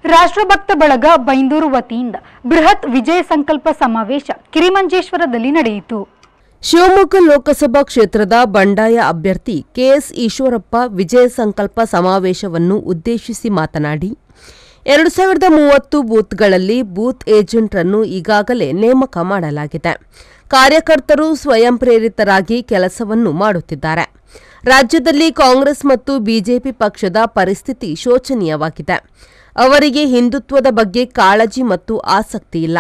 ರಾಷ್ಟ್ರಭಕ್ತ ಬಳಗ ಬೈಂದೂರು ವತಿಯಿಂದ ಬೃಹತ್ ವಿಜಯ ಸಂಕಲ್ಪ ಸಮಾವೇಶ ಕಿರಿಮಂಜೇಶ್ವರದಲ್ಲಿ ನಡೆಯಿತು ಶಿವಮೊಗ್ಗ ಲೋಕಸಭಾ ಕ್ಷೇತ್ರದ ಬಂಡಾಯ ಅಭ್ಯರ್ಥಿ ಕೆಎಸ್ ಈಶ್ವರಪ್ಪ ವಿಜಯ ಸಂಕಲ್ಪ ಸಮಾವೇಶವನ್ನು ಉದ್ದೇಶಿಸಿ ಮಾತನಾಡಿ ಎರಡು ಸಾವಿರದ ಮೂವತ್ತು ಬೂತ್ಗಳಲ್ಲಿ ಬೂತ್ ಏಜೆಂಟ್ರನ್ನು ಈಗಾಗಲೇ ನೇಮಕ ಮಾಡಲಾಗಿದೆ ಕಾರ್ಯಕರ್ತರು ಸ್ವಯಂ ಪ್ರೇರಿತರಾಗಿ ಕೆಲಸವನ್ನು ಮಾಡುತ್ತಿದ್ದಾರೆ ರಾಜ್ಯದಲ್ಲಿ ಕಾಂಗ್ರೆಸ್ ಮತ್ತು ಬಿಜೆಪಿ ಪಕ್ಷದ ಪರಿಸ್ಥಿತಿ ಶೋಚನೀಯವಾಗಿದೆ ಅವರಿಗೆ ಹಿಂದುತ್ವದ ಬಗ್ಗೆ ಕಾಳಜಿ ಮತ್ತು ಆಸಕ್ತಿ ಇಲ್ಲ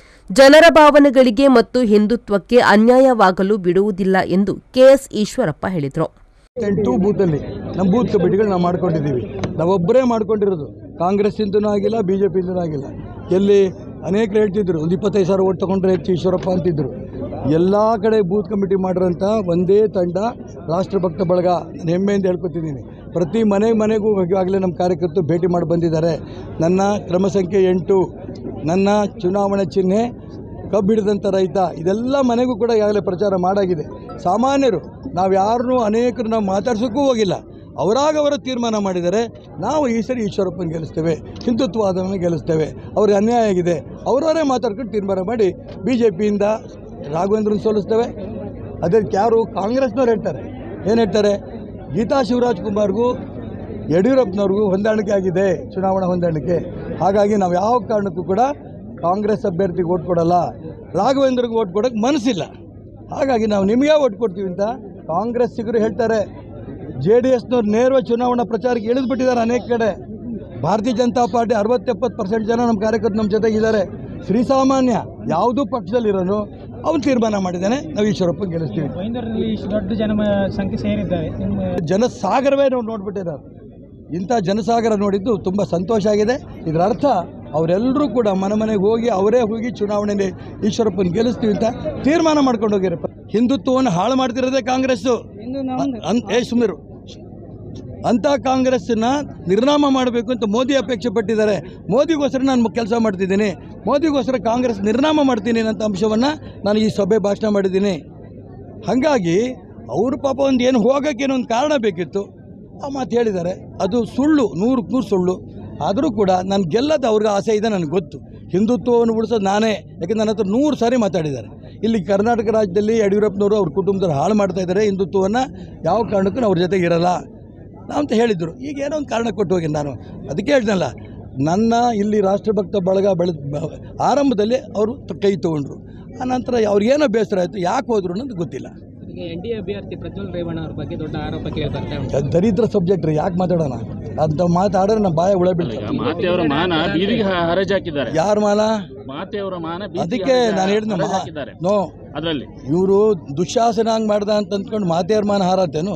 ಜನರ ಭಾವನೆಗಳಿಗೆ ಮತ್ತು ಹಿಂದುತ್ವಕ್ಕೆ ಅನ್ಯಾಯವಾಗಲು ಬಿಡುವುದಿಲ್ಲ ಎಂದು ಕೆಎಸ್ ಈಶ್ವರಪ್ಪ ಹೇಳಿದರು ಎಂಟು ಬೂತಲ್ಲಿ ನಮ್ಮ ಬೂತ್ ಕಮಿಟಿಗಳು ನಾವು ಮಾಡ್ಕೊಂಡಿದ್ದೀವಿ ನಾವೊಬ್ಬರೇ ಮಾಡ್ಕೊಂಡಿರೋದು ಕಾಂಗ್ರೆಸ್ಸಿಂದನೂ ಆಗಿಲ್ಲ ಬಿ ಜೆ ಪಿಯಿಂದನೂ ಆಗಿಲ್ಲ ಎಲ್ಲಿ ಅನೇಕರು ಹೇಳ್ತಿದ್ರು ಒಂದು ಇಪ್ಪತ್ತೈದು ಸಾವಿರ ಓಟ್ ತೊಗೊಂಡ್ರೆ ಹೆಚ್ಚು ಈಶ್ವರಪ್ಪ ಅಂತಿದ್ರು ಎಲ್ಲ ಕಡೆ ಬೂತ್ ಕಮಿಟಿ ಮಾಡಿರೋಂಥ ಒಂದೇ ತಂಡ ರಾಷ್ಟ್ರಭಕ್ತ ಬಳಗ ನಾನು ಹೆಮ್ಮೆಯಿಂದ ಹೇಳ್ಕೊತಿದ್ದೀನಿ ಪ್ರತಿ ಮನೆ ಮನೆಗೂ ಈಗಾಗಲೇ ನಮ್ಮ ಕಾರ್ಯಕರ್ತರು ಭೇಟಿ ಮಾಡಿ ಬಂದಿದ್ದಾರೆ ನನ್ನ ಕ್ರಮ ಸಂಖ್ಯೆ ಎಂಟು ನನ್ನ ಚುನಾವಣೆ ಚಿಹ್ನೆ ಕಬ್ಬು ಹಿಡಿದಂಥ ರೈತ ಇದೆಲ್ಲ ಮನೆಗೂ ಕೂಡ ಈಗಾಗಲೇ ಪ್ರಚಾರ ಮಾಡಾಗಿದೆ ಸಾಮಾನ್ಯರು ನಾವು ಯಾರನ್ನೂ ಅನೇಕರು ನಾವು ಮಾತಾಡ್ಸೋಕ್ಕೂ ಹೋಗಿಲ್ಲ ಅವರಾಗ ಅವರು ತೀರ್ಮಾನ ಮಾಡಿದರೆ ನಾವು ಈ ಸರಿ ಈಶ್ವರಪ್ಪನ ಗೆಲ್ಲಿಸ್ತೇವೆ ಹಿಂದುತ್ವವಾದವನ್ನು ಗೆಲ್ಲಿಸ್ತೇವೆ ಅವ್ರಿಗೆ ಅನ್ಯಾಯ ಆಗಿದೆ ಅವರವರೇ ಮಾತಾಡ್ಕೊಂಡು ತೀರ್ಮಾನ ಮಾಡಿ ಬಿ ಜೆ ಪಿಯಿಂದ ರಾಘವೇಂದ್ರನ್ ಸೋಲಿಸ್ತೇವೆ ಅದಕ್ಕೆ ಯಾರು ಕಾಂಗ್ರೆಸ್ನವ್ರು ಹೇಳ್ತಾರೆ ಏನು ಹೇಳ್ತಾರೆ ಗೀತಾ ಶಿವರಾಜ್ ಕುಮಾರ್ಗೂ ಯಡಿಯೂರಪ್ಪನವ್ರಿಗೂ ಹೊಂದಾಣಿಕೆ ಆಗಿದೆ ಚುನಾವಣಾ ಹೊಂದಾಣಿಕೆ ಹಾಗಾಗಿ ನಾವು ಯಾವ ಕಾರಣಕ್ಕೂ ಕೂಡ ಕಾಂಗ್ರೆಸ್ ಅಭ್ಯರ್ಥಿಗೆ ಓಟ್ ಕೊಡಲ್ಲ ರಾಘವೇಂದ್ರಿಗೆ ಓಟ್ ಕೊಡೋಕ್ಕೆ ಮನಸ್ಸಿಲ್ಲ ಹಾಗಾಗಿ ನಾವು ನಿಮಗೆ ಓಟ್ ಕೊಡ್ತೀವಿ ಅಂತ ಕಾಂಗ್ರೆಸ್ಸಿಗರು ಹೇಳ್ತಾರೆ ಜೆ ಡಿ ಎಸ್ನವ್ರು ನೇರವಾಗಿ ಚುನಾವಣಾ ಪ್ರಚಾರಕ್ಕೆ ಇಳಿದ್ಬಿಟ್ಟಿದ್ದಾರೆ ಅನೇಕ ಕಡೆ ಭಾರತೀಯ ಜನತಾ ಪಾರ್ಟಿ ಅರವತ್ತೆಪ್ಪತ್ತು ಪರ್ಸೆಂಟ್ ಜನ ನಮ್ಮ ಕಾರ್ಯಕರ್ತರು ನಮ್ಮ ಜೊತೆಗಿದ್ದಾರೆ ಶ್ರೀಸಾಮಾನ್ಯ ಯಾವುದೂ ಪಕ್ಷದಲ್ಲಿರೋನು ಅವನು ತೀರ್ಮಾನ ಮಾಡಿದ್ದಾನೆ ನಾವು ಈಶ್ವರಪ್ಪ ಗೆಲ್ಲಿಸ್ತೀವಿ ಬೈಂದೂರಲ್ಲಿ ಇಷ್ಟು ದೊಡ್ಡ ಜನ ಸಂಖ್ಯೆ ಸೇರಿದ್ದಾರೆ ನಿಮ್ಮ ಜನಸಾಗರವೇ ನಾವು ನೋಡ್ಬಿಟ್ಟಿದ್ದಾರೆ ಇಂಥ ಜನಸಾಗರ ನೋಡಿದ್ದು ತುಂಬ ಸಂತೋಷ ಆಗಿದೆ ಇದರ ಅರ್ಥ ಅವರೆಲ್ಲರೂ ಕೂಡ ಮನೆ ಮನೆಗೆ ಹೋಗಿ ಅವರೇ ಹೋಗಿ ಚುನಾವಣೆಯಲ್ಲಿ ಈಶ್ವರಪ್ಪನ ಗೆಲ್ಲಿಸ್ತೀವಿ ಅಂತ ತೀರ್ಮಾನ ಮಾಡ್ಕೊಂಡು ಹೋಗಿರಪ್ಪ ಹಿಂದುತ್ವವನ್ನು ಹಾಳು ಮಾಡ್ತಿರೋದೇ ಕಾಂಗ್ರೆಸ್ಸು ಅನ್- ಏ ಸುಮ್ಮರು ಅಂಥ ಕಾಂಗ್ರೆಸ್ಸನ್ನ ನಿರ್ನಾಮ ಮಾಡಬೇಕು ಅಂತ ಮೋದಿ ಅಪೇಕ್ಷೆ ಪಟ್ಟಿದ್ದಾರೆ ಮೋದಿಗೋಸ್ಕರ ನಾನು ಕೆಲಸ ಮಾಡ್ತಿದ್ದೀನಿ ಮೋದಿಗೋಸ್ಕರ ಕಾಂಗ್ರೆಸ್ ನಿರ್ನಾಮ ಮಾಡ್ತೀನಿ ಅನ್ನೋ ಅಂಶವನ್ನು ನಾನು ಈ ಸಭೆ ಭಾಷಣ ಮಾಡಿದ್ದೀನಿ ಹಾಗಾಗಿ ಅವರು ಪಾಪ ಒಂದು ಏನು ಹೋಗೋಕ್ಕೇನೋ ಒಂದು ಕಾರಣ ಬೇಕಿತ್ತು ಆ ಮಾತು ಹೇಳಿದ್ದಾರೆ ಅದು ಸುಳ್ಳು ನೂರಕ್ಕೆ ನೂರು ಸುಳ್ಳು ಆದರೂ ಕೂಡ ನಾನು ಗೆಲ್ಲದ ಅವ್ರಿಗೆ ಆಸೆ ಇದೆ ನನಗೆ ಗೊತ್ತು ಹಿಂದುತ್ವವನ್ನು ಉಳಿಸೋದು ನಾನೇ ಯಾಕೆ ನನ್ನ ಹತ್ರ ನೂರು ಸಾರಿ ಮಾತಾಡಿದ್ದಾರೆ ಇಲ್ಲಿ ಕರ್ನಾಟಕ ರಾಜ್ಯದಲ್ಲಿ ಯಡಿಯೂರಪ್ಪನವರು ಅವ್ರ ಕುಟುಂಬದವ್ರು ಹಾಳು ಮಾಡ್ತಾ ಇದ್ದಾರೆ ಹಿಂದುತ್ವವನ್ನು ಯಾವ ಕಾರಣಕ್ಕೂ ಅವ್ರ ಜೊತೆಗೆ ಇರಲ್ಲ ನಾವು ಅಂತ ಹೇಳಿದರು ಈಗ ಏನೋ ಒಂದು ಕಾರಣ ಕೊಟ್ಟು ಹೋಗಿ ನಾನು ಅದಕ್ಕೆ ಹೇಳ್ದಲ್ಲ ನನ್ನ ಇಲ್ಲಿ ರಾಷ್ಟ್ರಭಕ್ತ ಬಳಗ ಬೆಳೆದ ಬ- ಆರಂಭದಲ್ಲಿ ಅವರು ತ- ಕೈ ತೊಗೊಂಡ್ರು ಆನಂತರ ಅವ್ರಿಗೇನೋ ಬೇಸರ ಆಯಿತು ಯಾಕೆ ಹೋದ್ರು ಅನ್ನೋದು ಗೊತ್ತಿಲ್ಲ ಈಗ ಎನ್ ಡಿ ಎ ಅಭ್ಯರ್ಥಿ ಪ್ರಜ್ವಲ್ ರೇವಣ್ಣ ಅವ್ರ ಬಗ್ಗೆ ದೊಡ್ಡ ಆರೋಪ ಕೇಳಿ ಬರ್ತಾ ಉಂಟು ದ- ದರಿದ್ರ ಸಬ್ಜೆಕ್ಟ್ ರೀ ಯಾಕೆ ಮಾತಾಡೋಣ ಅಂತ ಮಾತಾಡಿದ್ರೆ ನಮ್ಮ ಬಾಯ ಉಳ ಬೀಳ್ತಾರೆ ಮಾತೆಯವರ ಮಾನ ಬೀದಿಗೆ ಹ- ಹರಾಜಾಕಿದ್ದಾರೆ ಯಾರ ಮಾಲ ಮಾತೆಯವರ ಮಾನ ಬೀದಿಗೆ ಅದಕ್ಕೆ ಹರಾಜ- ನಾನು ಹೇಳಿದ್ನ ಹರಾಜಾಕಿದ್ದಾರೆ ನೋ ಅದರಲ್ಲಿ ಇವರು ದುಶ್ಯಾಸನ ಹಂಗೆ ಮಾಡ್ದ ಅಂತ ಅಂದ್ಕೊಂಡು ಮಾತೆಯರ ಮಾನ ಹಾರತ್ತೇನು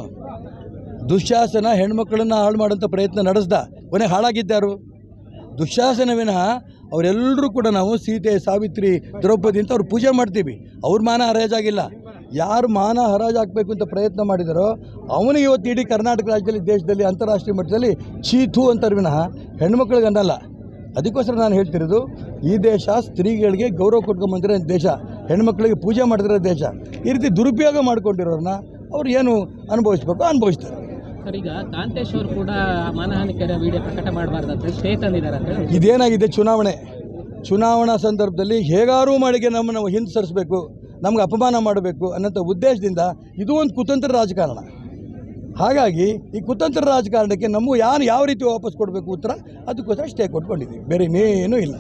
ದುಶ್ಯಾಸನ ಹೆಣ್ಮಕ್ಳನ್ನ ಹಾಳು ಮಾಡೋಂಥ ಪ್ರಯತ್ನ ನಡೆಸ್ದ ಕೊನೆ ಹಾಳಾಗಿದ್ದಾರು ದುಶ್ಯಾಸನ ವಿನಃ ಅವರೆಲ್ಲರೂ ಕೂಡ ನಾವು ಸೀತೆ ಸಾವಿತ್ರಿ ದ್ರೌಪದಿ ಅಂತ ಅವ್ರು ಪೂಜೆ ಮಾಡ್ತೀವಿ ಅವ್ರ ಮಾನ ಹರಾಜಾಗಿಲ್ಲ ಯಾರು ಮಾನ ಹರಾಜಾಗಬೇಕು ಅಂತ ಪ್ರಯತ್ನ ಮಾಡಿದಾರೋ ಅವನಿಗೆ ಇವತ್ತು ಇಡೀ ಕರ್ನಾಟಕ ರಾಜ್ಯದಲ್ಲಿ ದೇಶದಲ್ಲಿ ಅಂತಾರಾಷ್ಟ್ರೀಯ ಮಟ್ಟದಲ್ಲಿ ಚೀತು ಅಂತಾರೆ ವಿನಃ ಹೆಣ್ಮಕ್ಳಿಗೆ ಅನ್ನಲ್ಲ ಅದಕ್ಕೋಸ್ಕರ ನಾನು ಹೇಳ್ತಿರೋದು ಈ ದೇಶ ಸ್ತ್ರೀಗಳಿಗೆ ಗೌರವ ಕೊಟ್ಕೊಂಬಂದಿರೋ ದೇಶ ಹೆಣ್ಮಕ್ಳಿಗೆ ಪೂಜೆ ಮಾಡ್ತಿರೋ ದೇಶ ಈ ರೀತಿ ದುರುಪಯೋಗ ಮಾಡ್ಕೊಂಡಿರೋರನ್ನ ಅವ್ರು ಏನು ಅನುಭವಿಸ್ಬೇಕು ಅನುಭವಿಸ್ತಾರೆ ಸರ್ ಈಗ ಕಾಂತೇಶ್ ಅವರು ಕೂಡ ಮಾನಹಾನಿಕರ ವಿಡಿಯೋ ಪ್ರಕಟ ಮಾಡಬಾರ್ದು ಅಂತ ಸ್ಟೇ ತಂದಿದ್ದಾರೆ ಅಂತ ಹೇಳಿ ಇದೇನಾಗಿದೆ ಚುನಾವಣೆ ಚುನಾವಣಾ ಸಂದರ್ಭದಲ್ಲಿ ಹೇಗಾರೂ ಮಾಡಿಗೆ ನಮ್ಮನ್ನು ಹಿಂದೆ ಸರಿಸಬೇಕು ನಮ್ಗೆ ಅಪಮಾನ ಮಾಡಬೇಕು ಅನ್ನೋಂಥ ಉದ್ದೇಶದಿಂದ ಇದು ಒಂದು ಕುತಂತ್ರ ರಾಜಕಾರಣ ಹಾಗಾಗಿ ಈ ಕುತಂತ್ರ ರಾಜಕಾರಣಕ್ಕೆ ನಮಗೂ ಯಾರು ಯಾವ ರೀತಿ ವಾಪಸ್ ಕೊಡಬೇಕು ಉತ್ತರ ಅದಕ್ಕೋಸ್ಕರ ಸ್ಟೇ ಕೊಟ್ಕೊಂಡಿದ್ದೀವಿ ಬೇರೆ ಇನ್ನೇನೂ ಇಲ್ಲ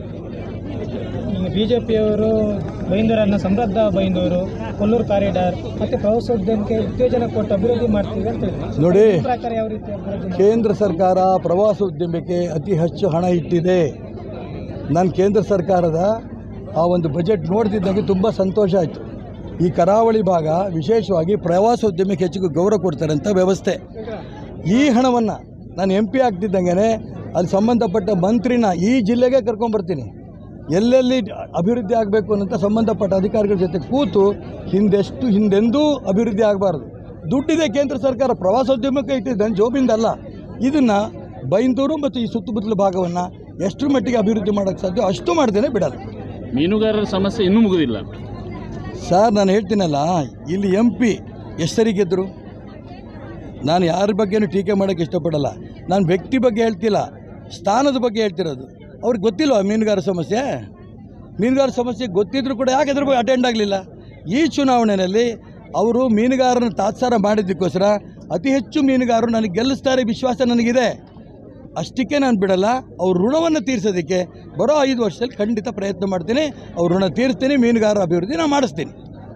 ಈಗ ಬಿಜೆಪಿಯವರು ಬೈಂದೂರನ್ನು ಸಮೃದ್ಧ ಬೈಂದೂರು ಕೊಲ್ಲೂರು ಕಾರಿಡಾರ್ ಮತ್ತೆ ಪ್ರವಾಸೋದ್ಯಮಕ್ಕೆ ಉತ್ತೇಜನ ಕೊಟ್ಟು ಅಭಿವೃದ್ಧಿ ಮಾಡ್ತೀವಿ ಅಂತ ಹೇಳಿದ್ರು ನೋಡಿ ಈ ಪ್ರಕಾರ ಯಾವ ರೀತಿ ಅಭಿವೃದ್ಧಿ ಕೇಂದ್ರ ಸರ್ಕಾರ ಪ್ರವಾಸೋದ್ಯಮಕ್ಕೆ ಅತಿ ಹೆಚ್ಚು ಹಣ ಇಟ್ಟಿದೆ ನಾನು ಕೇಂದ್ರ ಸರ್ಕಾರದ ಆ ಒಂದು ಬಜೆಟ್ ನೋಡ್ತಿದ್ದಂಗೆ ತುಂಬ ಸಂತೋಷ ಆಯಿತು ಈ ಕರಾವಳಿ ಭಾಗ ವಿಶೇಷವಾಗಿ ಪ್ರವಾಸೋದ್ಯಮಕ್ಕೆ ಹೆಚ್ಚು ಗೌರವ ಕೊಡ್ತಾರೆ ಅಂತ ವ್ಯವಸ್ಥೆ ಈ ಹಣವನ್ನು ನಾನು ಎಂ ಪಿ ಆಗ್ತಿದ್ದಂಗೆ ಅಲ್ಲಿ ಸಂಬಂಧಪಟ್ಟ ಮಂತ್ರಿನ ಈ ಜಿಲ್ಲೆಗೆ ಕರ್ಕೊಂಬರ್ತೀನಿ ಎಲ್ಲೆಲ್ಲಿ ಅಭಿವೃದ್ಧಿ ಆಗಬೇಕು ಅನ್ನೋಂಥ ಸಂಬಂಧಪಟ್ಟ ಅಧಿಕಾರಿಗಳ ಜೊತೆ ಕೂತು ಹಿಂದೆಷ್ಟು ಹಿಂದೆಂದೂ ಅಭಿವೃದ್ಧಿ ಆಗಬಾರ್ದು ದುಡ್ಡಿದೆ ಕೇಂದ್ರ ಸರ್ಕಾರ ಪ್ರವಾಸೋದ್ಯಮಕ್ಕೆ ಇಟ್ಟಿದ್ದಾನೆ ಜೋಬಿಂದಲ್ಲ ಇದನ್ನು ಬೈಂದೂರು ಮತ್ತು ಈ ಸುತ್ತಮುತ್ತಲ ಭಾಗವನ್ನು ಎಷ್ಟು ಮಟ್ಟಿಗೆ ಅಭಿವೃದ್ಧಿ ಮಾಡೋಕ್ಕೆ ಸಾಧ್ಯ ಅಷ್ಟು ಮಾಡ್ದೇನೆ ಬಿಡಲ್ಲ ಮೀನುಗಾರರ ಸಮಸ್ಯೆ ಇನ್ನೂ ಮುಗುದಿಲ್ಲ ಸರ್ ನಾನು ಹೇಳ್ತೀನಲ್ಲ ಇಲ್ಲಿ ಎಂ ಪಿ ಎಷ್ಟು ಸರಿ ಗೆದ್ದರು ನಾನು ಯಾರ ಬಗ್ಗೆನೂ ಟೀಕೆ ಮಾಡೋಕ್ಕೆ ಇಷ್ಟಪಡಲ್ಲ ನಾನು ವ್ಯಕ್ತಿ ಬಗ್ಗೆ ಹೇಳ್ತಿಲ್ಲ ಸ್ಥಾನದ ಬಗ್ಗೆ ಹೇಳ್ತಿರೋದು ಅವ್ರಿಗೆ ಗೊತ್ತಿಲ್ವಾ ಮೀನುಗಾರ ಸಮಸ್ಯೆ ಮೀನುಗಾರ ಸಮಸ್ಯೆ ಗೊತ್ತಿದ್ರು ಕೂಡ ಯಾಕೆ ಅದ್ರ ಬಗ್ಗೆ ಅಟೆಂಡ್ ಆಗಲಿಲ್ಲ ಈ ಚುನಾವಣೆಯಲ್ಲಿ ಅವರು ಮೀನುಗಾರನ ತಾತ್ಸಾರ ಮಾಡಿದ್ದಕ್ಕೋಸ್ಕರ ಅತಿ ಹೆಚ್ಚು ಮೀನುಗಾರರು ನನಗೆ ಗೆಲ್ಲಿಸ್ತಾರೆ ವಿಶ್ವಾಸ ನನಗಿದೆ ಅಷ್ಟಕ್ಕೆ ನಾನು ಬಿಡಲ್ಲ ಅವ್ರ ಋಣವನ್ನು ತೀರಿಸೋದಕ್ಕೆ ಬರೋ ಐದು ವರ್ಷದಲ್ಲಿ ಖಂಡಿತ ಪ್ರಯತ್ನ ಮಾಡ್ತೀನಿ ಅವ್ರ ಋಣ ತೀರಿಸ್ತೀನಿ ಮೀನುಗಾರ ಅಭಿವೃದ್ಧಿ ನಾನು ಮಾಡಿಸ್ತೀನಿ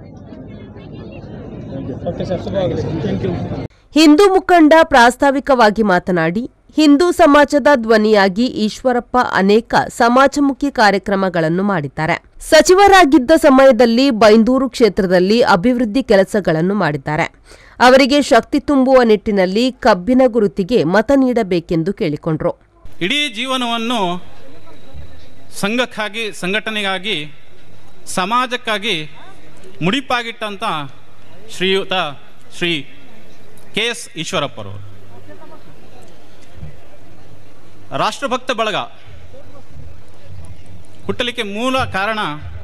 ಓಕೆ ಸರ್ ಶುಭವಾಗಲಿ ಥ್ಯಾಂಕ್ ಯು ಹಿಂದೂ ಮುಖಂಡ ಪ್ರಾಸ್ತಾವಿಕವಾಗಿ ಮಾತನಾಡಿ ಹಿಂದೂ ಸಮಾಜದ ಧ್ವನಿಯಾಗಿ ಈಶ್ವರಪ್ಪ ಅನೇಕ ಸಮಾಜಮುಖಿ ಕಾರ್ಯಕ್ರಮಗಳನ್ನು ಮಾಡಿದ್ದಾರೆ ಸಚಿವರಾಗಿದ್ದ ಸಮಯದಲ್ಲಿ ಬೈಂದೂರು ಕ್ಷೇತ್ರದಲ್ಲಿ ಅಭಿವೃದ್ಧಿ ಕೆಲಸಗಳನ್ನು ಮಾಡಿದ್ದಾರೆ ಅವರಿಗೆ ಶಕ್ತಿ ತುಂಬುವ ನಿಟ್ಟಿನಲ್ಲಿ ಕಬ್ಬಿನ ಗುರುತಿಗೆ ಮತ ನೀಡಬೇಕೆಂದು ಕೇಳಿಕೊಂಡರು ಇಡೀ ಜೀವನವನ್ನು ಸಂಘಕ್ಕಾಗಿ ಸಂಘಟನೆಗಾಗಿ ಸಮಾಜಕ್ಕಾಗಿ ಮುಡಿಪಾಗಿಟ್ಟಂಥ ಶ್ರೀಯುತ ಶ್ರೀ ಕೆ ಎಸ್ ಈಶ್ವರಪ್ಪರವರು ರಾಷ್ಟ್ರಭಕ್ತ ಬಳಗ ಹುಟ್ಟಲಿಕ್ಕೆ ಮೂಲ ಕಾರಣ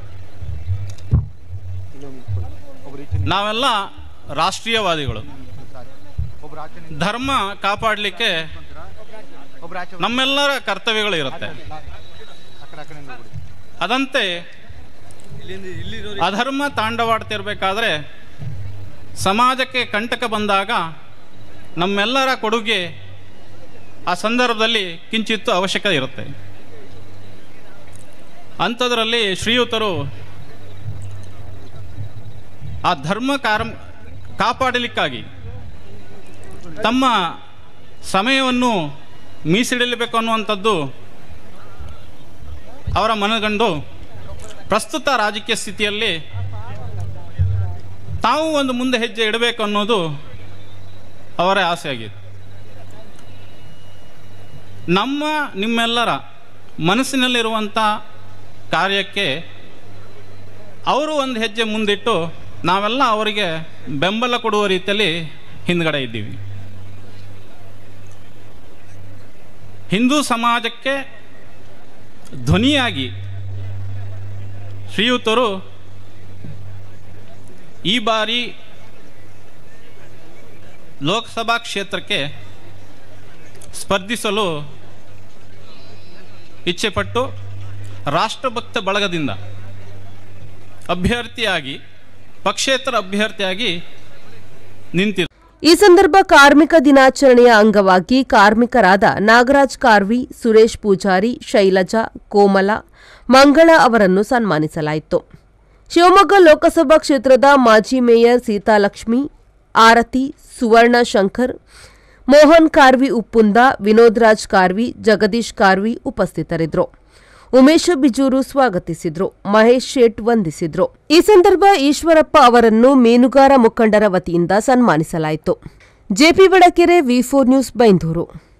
ನಾವೆಲ್ಲ ರಾಷ್ಟ್ರೀಯವಾದಿಗಳು ಧರ್ಮ ಕಾಪಾಡಲಿಕ್ಕೆ ನಮ್ಮೆಲ್ಲರ ಕರ್ತವ್ಯಗಳು ಇರುತ್ತೆ ಅದಂತೆ ಅಧರ್ಮ ತಾಂಡವಾಡ್ತಿರ್ಬೇಕಾದ್ರೆ ಸಮಾಜಕ್ಕೆ ಕಂಟಕ ಬಂದಾಗ ನಮ್ಮೆಲ್ಲರ ಕೊಡುಗೆ ಆ ಸಂದರ್ಭದಲ್ಲಿ ಕಿಂಚಿತ್ತು ಅವಶ್ಯಕತೆ ಇರುತ್ತೆ ಅಂಥದ್ರಲ್ಲಿ ಶ್ರೀಯುತರು ಆ ಧರ್ಮ ಕಾರ ಕಾಪಾಡಲಿಕ್ಕಾಗಿ ತಮ್ಮ ಸಮಯವನ್ನು ಮೀಸಲಿಡಬೇಕು ಅನ್ನುವಂಥದ್ದು ಅವರ ಮನಗಂಡು ಪ್ರಸ್ತುತ ರಾಜಕೀಯ ಸ್ಥಿತಿಯಲ್ಲಿ ತಾವು ಒಂದು ಮುಂದೆ ಹೆಜ್ಜೆ ಇಡಬೇಕು ಅನ್ನೋದು ಅವರ ಆಸೆಯಾಗಿದೆ ನಮ್ಮ ನಿಮ್ಮೆಲ್ಲರ ಮನಸ್ಸಿನಲ್ಲಿರುವಂಥ ಕಾರ್ಯಕ್ಕೆ ಅವರು ಒಂದು ಹೆಜ್ಜೆ ಮುಂದಿಟ್ಟು ನಾವೆಲ್ಲ ಅವರಿಗೆ ಬೆಂಬಲ ಕೊಡುವ ರೀತಿಯಲ್ಲಿ ಹಿಂದ್ಗಡೆ ಇದ್ದೀವಿ ಹಿಂದೂ ಸಮಾಜಕ್ಕೆ ಧ್ವನಿಯಾಗಿ ಶ್ರೀಯುತರು ಈ ಬಾರಿ ಲೋಕಸಭಾ ಕ್ಷೇತ್ರಕ್ಕೆ ಸ್ಪರ್ಧಿಸಲು ಇಚ್ಛೆಪಟ್ಟು ರಾಷ್ಟ್ರಭಕ್ತ ಬಳಗದಿಂದ ಅಭ್ಯರ್ಥಿಯಾಗಿ ಪಕ್ಷೇತರ ಅಭ್ಯರ್ಥಿಯಾಗಿ ನಿಂತಿದ್ದಾರೆ ಈ ಸಂದರ್ಭ ಕಾರ್ಮಿಕ ದಿನಾಚರಣೆಯ ಅಂಗವಾಗಿ ಕಾರ್ಮಿಕರಾದ ನಾಗರಾಜ್ ಕಾರ್ವಿ ಸುರೇಶ್ ಪೂಜಾರಿ ಶೈಲಜಾ ಕೋಮಲ ಮಂಗಳ ಅವರನ್ನು ಸನ್ಮಾನಿಸಲಾಯಿತು ಶಿವಮೊಗ್ಗ ಲೋಕಸಭಾ ಕ್ಷೇತ್ರದ ಮಾಜಿ ಮೇಯರ್ ಸೀತಾಲಕ್ಷ್ಮಿ ಆರತಿ ಸುವರ್ಣ ಶಂಕರ್ ಮೋಹನ್ ಕಾರ್ವಿ ಉಪ್ಪುಂದ ವಿನೋದ್ ರಾಜ್ ಕಾರ್ವಿ ಜಗದೀಶ್ ಕಾರ್ವಿ ಉಪಸ್ಥಿತರಿದ್ದರು ಉಮೇಶ ಬಿಜೂರು ಸ್ವಾಗತಿಸಿದ್ರು ಮಹೇಶ್ ಶೇಟ್ ವಂದಿಸಿದ್ರು ಈ ಸಂದರ್ಭ ಈಶ್ವರಪ್ಪ ಅವರನ್ನು ಮೀನುಗಾರ ಮುಖಂಡರ ವತಿಯಿಂದ ಸನ್ಮಾನಿಸಲಾಯಿತು JP Badakere V four news Byndoor